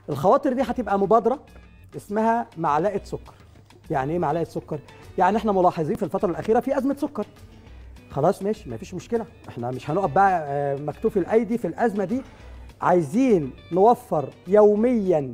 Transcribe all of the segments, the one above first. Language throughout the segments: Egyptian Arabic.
الخواطر دي هتبقى مبادره اسمها معلقه سكر يعني ايه معلقه سكر يعني احنا ملاحظين في الفتره الاخيره في ازمه سكر خلاص ماشي مفيش مشكله احنا مش هنقف بقى آه، مكتوف الايدي في الازمه دي عايزين نوفر يوميا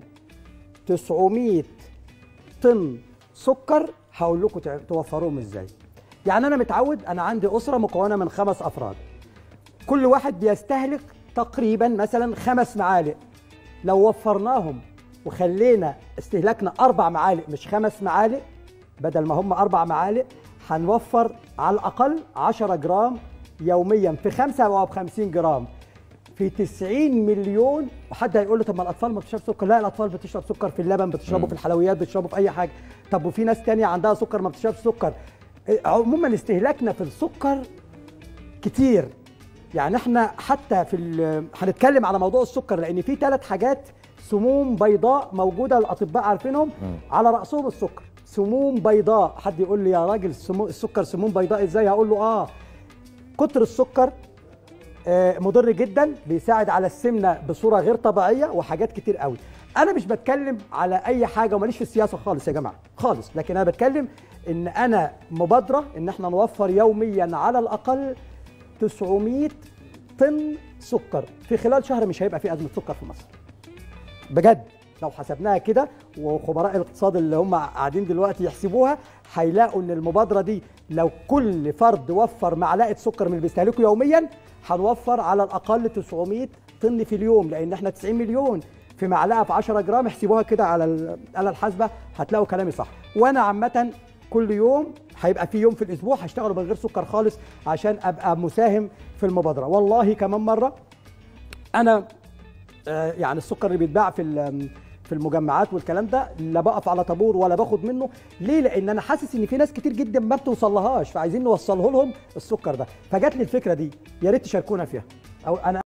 900 طن سكر هقول لكم تع- توفروهم ازاي يعني انا متعود انا عندي اسره مكونه من خمس افراد كل واحد بيستهلك تقريبا مثلا خمس معالق لو وفرناهم وخلينا استهلاكنا اربع معالق مش خمس معالق بدل ما هم اربع معالق هنوفر على الاقل 10 جرام يوميا في خمسه او ب 50 جرام في 90 مليون وحد هيقول له طب ما الاطفال ما بتشربش سكر لا الاطفال بتشرب سكر في اللبن بتشربه في الحلويات بتشربه في اي حاجه طب وفي ناس تانية عندها سكر ما بتشربش سكر عموما استهلاكنا في السكر كتير يعني احنا حتى في ال- هنتكلم على موضوع السكر لان في ثلاث حاجات سموم بيضاء موجوده الاطباء عارفينهم على راسهم السكر سموم بيضاء حد يقول لي يا راجل سمو السكر سموم بيضاء ازاي هقول له اه كتر السكر آه، مضر جدا بيساعد على السمنه بصوره غير طبيعيه وحاجات كتير قوي انا مش بتكلم على اي حاجه وماليش في السياسه خالص يا جماعه خالص لكن انا بتكلم ان انا مبادره ان احنا نوفر يوميا على الاقل 900 طن سكر في خلال شهر مش هيبقى في ازمه سكر في مصر بجد لو حسبناها كده وخبراء الاقتصاد اللي هم قاعدين دلوقتي يحسبوها هيلاقوا ان المبادره دي لو كل فرد وفر معلقه سكر من اللي بيستهلكه يوميا هنوفر على الاقل 900 طن في اليوم لان احنا 90 مليون في معلقه في 10 جرام احسبوها كده على الاله الحاسبه هتلاقوا كلامي صح وانا عامه كل يوم هيبقى في يوم في الاسبوع هشتغل من غير سكر خالص عشان ابقى مساهم في المبادره والله كمان مره انا آه، يعني السكر اللي بيتباع في ال- في المجمعات والكلام ده لا بقف على طابور ولا باخد منه ليه لان انا حاسس ان في ناس كتير جدا ما بتوصلهاش فعايزين نوصله لهم السكر ده فجات لي الفكره دي يا ريت تشاركونا فيها او انا